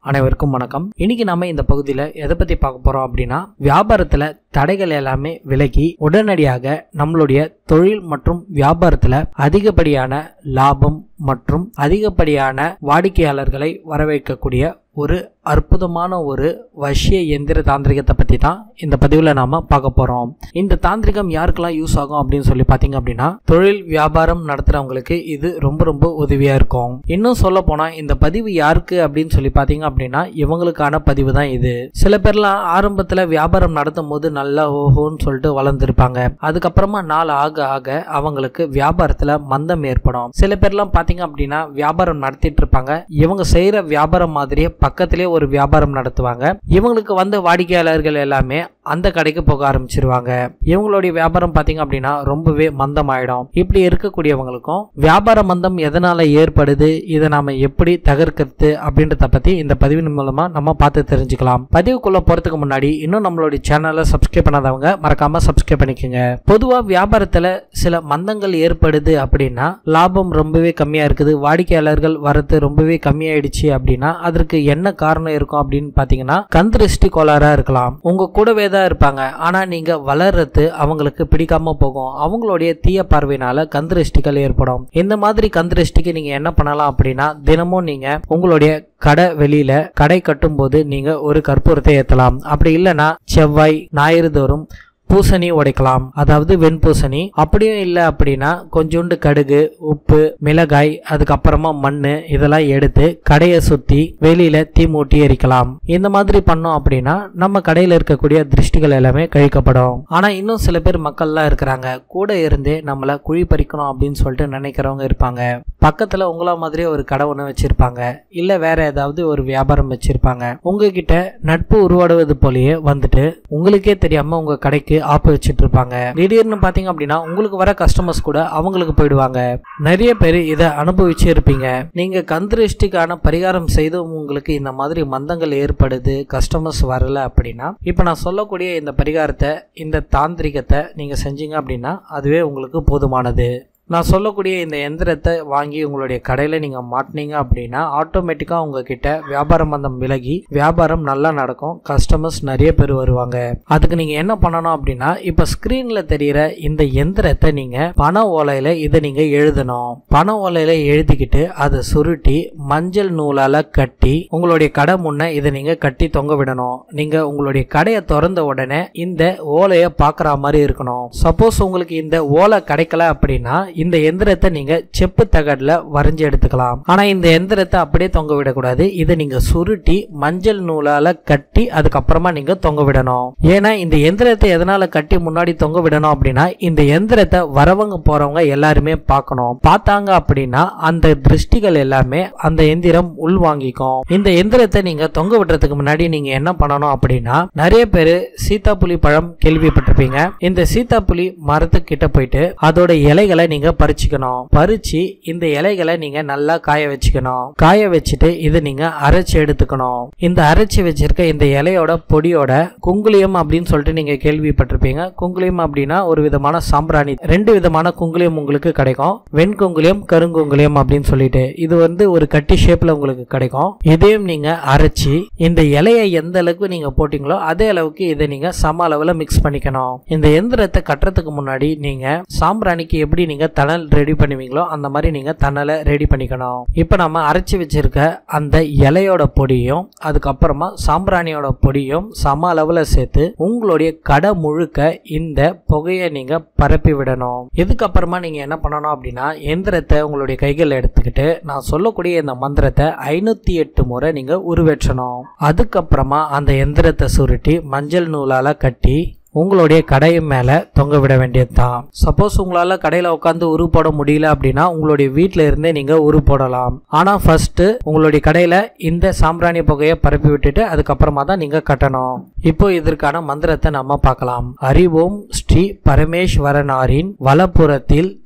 அனைவருக்கும் வணக்கம் இன்னைக்கு நாம இந்த பகுதியில் எதை பத்தி பார்க்க போறோம் அப்படின்னா வியாபாரத்துல தடைகள் எல்லாமே விலகி உடனடியாக நம்மளுடைய தொழில் மற்றும் வியாபாரத்துல அதிகப்படியான லாபம் மற்றும் அதிகப்படியான வாடிக்கையாளர்களை வரவேற்கக்கூடிய ஒரு அற்புதமான ஒரு வசிய எந்திர தாந்திரிகத்தை பற்றி தான் இந்த பதிவில் நாம பார்க்க போகிறோம் இந்த தாந்திரிகம் யாருக்கெல்லாம் யூஸ் ஆகும் அப்படின்னு சொல்லி பார்த்தீங்க அப்படின்னா தொழில் வியாபாரம் நடத்துகிறவங்களுக்கு இது ரொம்ப ரொம்ப உதவியாக இருக்கும் இன்னும் சொல்ல போனால் இந்த பதிவு யாருக்கு அப்படின்னு சொல்லி பார்த்தீங்க அப்படின்னா இவங்களுக்கான பதிவு தான் இது சில பேர்லாம் ஆரம்பத்தில் வியாபாரம் நடத்தும் போது நல்லா ஓஹோன்னு சொல்லிட்டு வளர்ந்துருப்பாங்க அதுக்கப்புறமா நாள் ஆக ஆக அவங்களுக்கு வியாபாரத்தில் மந்தம் ஏற்படும் சில பேர்லாம் பார்த்தீங்க அப்படின்னா வியாபாரம் நடத்திட்டு இருப்பாங்க இவங்க செய்கிற வியாபாரம் மாதிரியே பக்கத்திலே ஒரு வியாபாரம் நடத்துவாங்க இவங்களுக்கு வந்த வாடிக்கையாளர்கள் எல்லாமே அந்த கடைக்கு போக ஆரம்பிச்சிருவாங்க இவங்களுடைய வியாபாரம் பார்த்தீங்க அப்படின்னா ரொம்பவே மந்தமாயிடும் இப்படி இருக்கக்கூடியவங்களுக்கும் வியாபார மந்தம் எதனால ஏற்படுது இதை நாம எப்படி தகர்க்கிறது அப்படின்றத பத்தி இந்த பதிவின் மூலமா நம்ம பார்த்து தெரிஞ்சுக்கலாம் பதிவுக்குள்ள போறதுக்கு முன்னாடி இன்னும் நம்மளுடைய சேனலை சப்ஸ்கிரைப் பண்ணாதவங்க மறக்காம சப்ஸ்கிரைப் பண்ணிக்கோங்க பொதுவா வியாபாரத்துல சில மந்தங்கள் ஏற்படுது அப்படின்னா லாபம் ரொம்பவே கம்மியா இருக்குது வாடிக்கையாளர்கள் வரது ரொம்பவே கம்மியாயிடுச்சு அப்படின்னா அதற்கு என்ன காரணம் இருக்கும் அப்படின்னு பாத்தீங்கன்னா கந்திருஷ்டி கோளாறா இருக்கலாம் உங்க கூடவே தான் இருப்பாங்க ஆனா நீங்க வளர்றது அவங்களுக்கு பிடிக்காம போகும் அவங்களுடைய தீய பார்வையினால கந்திருஷ்டிகள் ஏற்படும் இந்த மாதிரி கந்திருஷ்டிக்கு நீங்க என்ன பண்ணலாம் அப்படின்னா தினமும் நீங்க உங்களுடைய கடை வெளியில கடை கட்டும் போது நீங்க ஒரு கற்பூரத்தை ஏத்தலாம் அப்படி இல்லைன்னா செவ்வாய் ஞாயிறு தோறும் பூசணி உடைக்கலாம் அதாவது வெண்பூசணி அப்படியும் இல்லை அப்படின்னா கொஞ்சோண்டு கடுகு உப்பு மிளகாய் அதுக்கப்புறமா மண்ணு இதெல்லாம் எடுத்து கடையை சுத்தி வெளியில தீ மூட்டி எரிக்கலாம் இந்த மாதிரி பண்ணோம் அப்படின்னா நம்ம கடையில இருக்கக்கூடிய திருஷ்டிகள் எல்லாமே கழிக்கப்படும் ஆனா இன்னும் சில பேர் மக்கள்லாம் இருக்கிறாங்க கூட இருந்தே நம்மள குழி பறிக்கணும் அப்படின்னு சொல்லிட்டு நினைக்கிறவங்க இருப்பாங்க பக்கத்துல உங்கள மாதிரியே ஒரு கடை ஒன்று வச்சிருப்பாங்க இல்ல வேற ஏதாவது ஒரு வியாபாரம் வச்சிருப்பாங்க உங்ககிட்ட நட்பு உருவாடுவது போலயே வந்துட்டு உங்களுக்கே தெரியாம உங்க கடைக்கு ஆப்பு வச்சுட்டு இருப்பாங்க திடீர்னு பாத்தீங்க அப்படின்னா உங்களுக்கு வர கஸ்டமர்ஸ் கூட அவங்களுக்கு போயிடுவாங்க நிறைய பேர் இதை அனுபவிச்சு இருப்பீங்க நீங்க கந்திருஷ்டிக்கான பரிகாரம் செய்து உங்களுக்கு இந்த மாதிரி மந்தங்கள் ஏற்படுது கஸ்டமர்ஸ் வரல அப்படின்னா இப்ப நான் சொல்லக்கூடிய இந்த பரிகாரத்தை இந்த தாந்திரிகத்தை நீங்க செஞ்சீங்க அப்படின்னா அதுவே உங்களுக்கு போதுமானது நான் சொல்லக்கூடிய இந்த எந்திரத்தை வாங்கி உங்களுடைய கடையில் நீங்கள் மாட்டினீங்க அப்படின்னா ஆட்டோமேட்டிக்காக உங்ககிட்ட வியாபார மந்தம் விலகி வியாபாரம் நல்லா நடக்கும் கஸ்டமர்ஸ் நிறைய பேர் வருவாங்க அதுக்கு நீங்கள் என்ன பண்ணணும் அப்படின்னா இப்போ ஸ்க்ரீனில் தெரிகிற இந்த எந்திரத்தை நீங்கள் பண ஓலையில் இதை நீங்கள் எழுதணும் பண ஓலையில் எழுதிக்கிட்டு அதை சுருட்டி மஞ்சள் நூலால் கட்டி உங்களுடைய கடை முன்ன இதை நீங்கள் கட்டி தொங்க விடணும் நீங்கள் உங்களுடைய கடையை திறந்த உடனே இந்த ஓலையை பார்க்குற மாதிரி இருக்கணும் சப்போஸ் உங்களுக்கு இந்த ஓலை கிடைக்கல அப்படின்னா இந்த எந்திரத்தை நீங்க செப்பு தகடுல வரைஞ்சு எடுத்துக்கலாம் ஆனா இந்த எந்திரத்தை அப்படியே தொங்க விடக்கூடாது இதை நீங்க சுருட்டி மஞ்சள் நூலால கட்டி அதுக்கப்புறமா நீங்க தொங்க விடணும் ஏன்னா இந்த எந்திரத்தை எதனால கட்டி முன்னாடி தொங்க விடணும் அப்படின்னா இந்த எந்திரத்தை வரவங்க போறவங்க எல்லாருமே பார்க்கணும் பார்த்தாங்க அப்படின்னா அந்த திருஷ்டிகள் எல்லாமே அந்த எந்திரம் உள்வாங்கிக்கும் இந்த எந்திரத்தை நீங்க தொங்க விடுறதுக்கு முன்னாடி நீங்க என்ன பண்ணணும் அப்படின்னா நிறைய பேர் சீத்தாப்புலி பழம் கேள்விப்பட்டிருப்பீங்க இந்த சீத்தாப்புலி மரத்துக்கிட்ட போயிட்டு அதோட இலைகளை நீங்க பறிச்சுக்கணும் பறிச்சு இந்த இலைகளை நீங்க நல்லா காய வச்சுக்கணும் காய வச்சுட்டு இதை நீங்க அரைச்சு எடுத்துக்கணும் இந்த அரைச்சு வச்சிருக்க இந்த இலையோட பொடியோட குங்குளியம் அப்படின்னு சொல்லிட்டு நீங்க கேள்விப்பட்டிருப்பீங்க குங்குளியம் அப்படின்னா ஒரு விதமான சாம்பிராணி ரெண்டு விதமான குங்குளியம் உங்களுக்கு கிடைக்கும் வெண்குங்குளியம் கருங்குங்குளியம் அப்படின்னு சொல்லிட்டு இது வந்து ஒரு கட்டி ஷேப்ல உங்களுக்கு கிடைக்கும் இதையும் நீங்க அரைச்சு இந்த இலையை எந்த அளவுக்கு நீங்க போட்டீங்களோ அதே அளவுக்கு இதை நீங்க சம அளவுல மிக்ஸ் பண்ணிக்கணும் இந்த எந்திரத்தை கட்டுறதுக்கு முன்னாடி நீங்க சாம்பிராணிக்கு எப்படி நீங்க தணல் ரெடி பண்ணுவீங்களோ அந்த மாதிரி நீங்க தணலை ரெடி பண்ணிக்கணும் இப்போ நம்ம அரைச்சி வச்சிருக்க அந்த இலையோட பொடியும் அதுக்கப்புறமா சாம்பிராணியோட பொடியும் சம அளவுல சேர்த்து உங்களுடைய கடை முழுக்க இந்த புகையை நீங்க பரப்பி விடணும் இதுக்கப்புறமா நீங்க என்ன பண்ணணும் அப்படின்னா எந்திரத்தை உங்களுடைய கைகளில் எடுத்துக்கிட்டு நான் சொல்லக்கூடிய இந்த மந்திரத்தை ஐநூத்தி எட்டு முறை நீங்க உருவேற்றணும் அதுக்கப்புறமா அந்த எந்திரத்தை சுருட்டி மஞ்சள் நூலால கட்டி உங்களுடைய கடையின் மேலே தொங்க விட வேண்டியது தான் சப்போஸ் உங்களால் கடையில் உட்காந்து உரு போட முடியல அப்படின்னா உங்களுடைய வீட்டில் இருந்தே நீங்கள் உரு போடலாம் ஆனால் ஃபர்ஸ்ட் உங்களுடைய கடையில் இந்த சாம்பிராணி புகையை பரப்பி விட்டுட்டு அதுக்கப்புறமா தான் நீங்கள் கட்டணும் இப்போ இதற்கான மந்திரத்தை நம்ம பார்க்கலாம் அறிவோம் ஸ்ரீ பரமேஸ்வரனாரின் வலப்புறத்தில்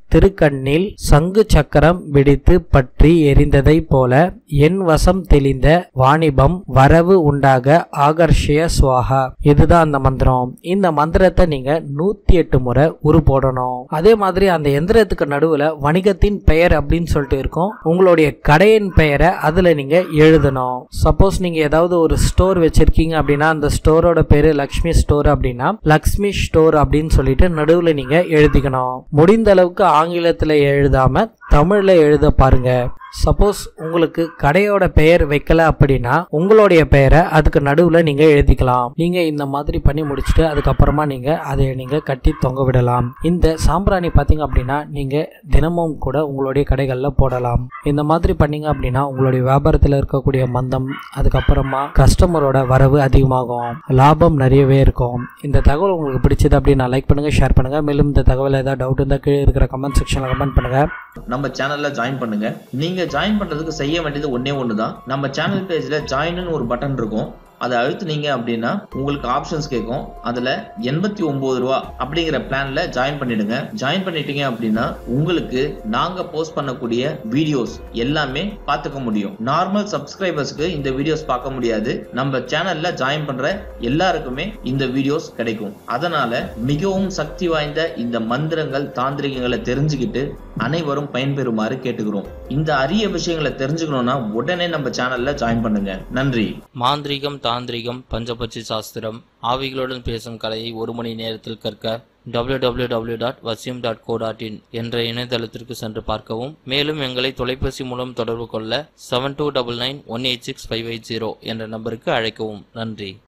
திருக்கண்ணில் சங்கு சக்கரம் விடித்து பற்றி எரிந்ததைப் போல என் வசம் தெளிந்த வாணிபம் வரவு உண்டாக ஆகர்ஷய சுவாகா இதுதான் அந்த மந்திரம் இந்த மந்திரத்தை நீங்க நூத்தி எட்டு முறை உரு போடணும் அதே மாதிரி அந்த எந்திரத்துக்கு நடுவுல வணிகத்தின் பெயர் அப்படின்னு சொல்லிட்டு இருக்கும் உங்களுடைய கடையின் பெயரை அதுல நீங்க எழுதணும் சப்போஸ் நீங்க ஏதாவது ஒரு ஸ்டோர் வச்சிருக்கீங்க அப்படின்னா அந்த ஸ்டோரோட பேரு லக்ஷ்மி ஸ்டோர் அப்படின்னா லக்ஷ்மி ஸ்டோர் அப்படின்னு சொல்லிட்டு நடுவுல நீங்க எழுதிக்கணும் முடிந்த அளவுக்கு ஆங்கிலத்துல எழுதாம தமிழ்ல எழுத பாருங்க சப்போஸ் உங்களுக்கு கடையோட பெயர் வைக்கல அப்படின்னா உங்களுடைய பெயரை அதுக்கு நடுவில் நீங்கள் எழுதிக்கலாம் நீங்கள் இந்த மாதிரி பண்ணி முடிச்சுட்டு அதுக்கப்புறமா நீங்கள் அதை நீங்கள் கட்டி தொங்க விடலாம் இந்த சாம்பிராணி பார்த்தீங்க அப்படின்னா நீங்கள் தினமும் கூட உங்களுடைய கடைகளில் போடலாம் இந்த மாதிரி பண்ணீங்க அப்படின்னா உங்களுடைய வியாபாரத்தில் இருக்கக்கூடிய மந்தம் அதுக்கப்புறமா கஸ்டமரோட வரவு அதிகமாகும் லாபம் நிறையவே இருக்கும் இந்த தகவல் உங்களுக்கு பிடிச்சது அப்படின்னா லைக் பண்ணுங்க ஷேர் பண்ணுங்க மேலும் இந்த தகவல் ஏதாவது டவுட் இருந்தால் கீழே இருக்கிற கமெண்ட் செக்ஷனில் கமெண்ட் பண்ணுங்க நம்ம சேனல்ல ஜாயின் பண்ணுங்க நீங்க ஜாயின் பண்றதுக்கு செய்ய வேண்டியது ஒண்ணே ஒண்ணுதான் நம்ம சேனல் பேஜ்ல ஜாயின்னு ஒரு பட்டன் இருக்கும் அதை அழுத்துனீங்க அப்படின்னா உங்களுக்கு ஆப்ஷன்ஸ் கேட்கும் அதுல எண்பத்தி ஒன்பது ரூபா அப்படிங்கிற பிளான்ல ஜாயின் பண்ணிடுங்க ஜாயின் பண்ணிட்டீங்க அப்படின்னா உங்களுக்கு நாங்க போஸ்ட் பண்ணக்கூடிய வீடியோஸ் எல்லாமே பார்த்துக்க முடியும் நார்மல் சப்ஸ்கிரைபர்ஸ்க்கு இந்த வீடியோஸ் பார்க்க முடியாது நம்ம சேனல்ல ஜாயின் பண்ற எல்லாருக்குமே இந்த வீடியோஸ் கிடைக்கும் அதனால மிகவும் சக்தி வாய்ந்த இந்த மந்திரங்கள் தாந்திரிகங்களை தெரிஞ்சுக்கிட்டு அனைவரும் பயன்பெறுமாறு கேட்டுக்கிறோம் இந்த அரிய விஷயங்களை தெரிஞ்சுக்கணும்னா உடனே நம்ம சேனல்ல ஜாயின் பண்ணுங்க நன்றி மாந்திரீகம் தாந்திரிகம் பஞ்சபட்சி சாஸ்திரம் ஆவிகளுடன் பேசும் கலையை ஒரு மணி நேரத்தில் கற்க www.vasim.co.in டாட் வசியம் டாட் கோ டாட் இன் என்ற இணையதளத்திற்கு சென்று பார்க்கவும் மேலும் எங்களை தொலைபேசி மூலம் தொடர்பு கொள்ள seven two double nine one eight six five eight zero என்ற நம்பருக்கு அழைக்கவும் நன்றி